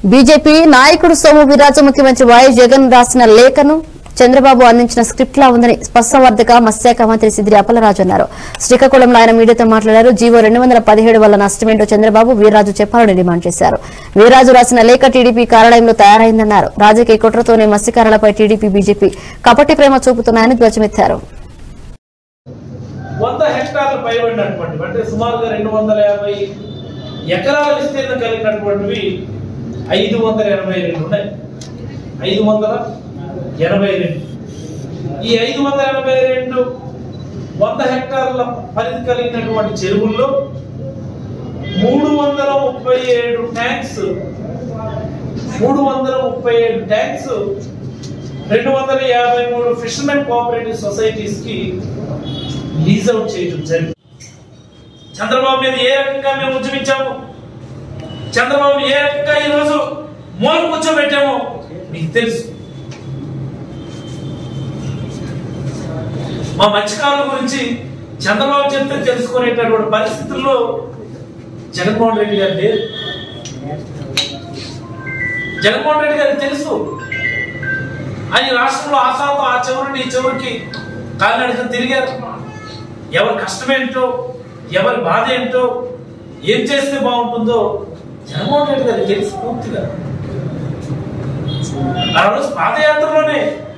BJP నాయకుడు సోము వీరాజు ముఖ్యమంత్రి YS Jagan రాసిన లేఖను చంద్రబాబు అందించిన స్క్రిప్ట్ లా ఉందని స్పష్టవర్ధక మత్స్యశాఖ మంత్రి సిద్దిరి అప్పలరాజు అన్నారు శ్రీకాకుళంలో ఆయన మీడియాతో మాట్లాడారు జీవో రెండు వందల పదిహేడు వల్ల నష్టమేంటో చంద్రబాబు వీర్రాజు చెప్పాలని డిమాండ్ చేశారు వీర్రాజు రాసిన లేఖ టీడీపీ కార్యాలయంలో తయారైందన్నారు రాజకీయ కుట్రతోనే మత్స్యకారులపై టీడీపీ బీజేపీ కపటి ప్రేమ చూపుతున్నాయని ధ్వజమెత్తారు వంద హెక్టార్లు పైబడినటువంటి అంటే సుమారుగా రెండు వందల యాభై ఎకరాల విస్తీర్ణం కలిగినటువంటివి ఐదు వందల ఎనభై రెండు ఉన్నాయి ఐదు వందల ఎనభై రెండు ఈ ఐదు వందల ఎనభై రెండు వంద హెక్టార్ల పరిధి కలిగినటువంటి చెరువుల్లో మూడు వందల ముప్పై ఏడు ట్యాంక్స్ మూడు వందల ముప్పై ఏడు ట్యాంక్స్ రెండు వందల యాభై మూడు ఫిషర్మెన్ కోఆపరేటివ్ సొసైటీస్ కి లీజ్ అవుట్ చేయడం జరిగింది చంద్రబాబు మీద ఏ రకంగా మేము ఉద్యమించాము చంద్రబాబు ఏ రకంగా ఈరోజు మూల కూర్చోబెట్టామో మీకు తెలుసు మా మత్స్యకారుల గురించి చంద్రబాబు చెప్తే తెలుసుకునేటటువంటి పరిస్థితుల్లో జగన్మోహన్ రెడ్డి గారు లేరు జగన్మోహన్ రెడ్డి గారికి తెలుసు ఆయన రాష్ట్రంలో ఆశాతో ఆ చివరిని ఈ చివరికి కాలినడకం తిరిగారు ఎవరి కష్టం ఏంటో ఎవరి బాధ ఏంటో ఏం చేస్తే బాగుంటుందో జగన్మోహన్ రెడ్డి గారికి తెలుసు పూర్తిగా ఆ రోజు పాదయాత్రలోనే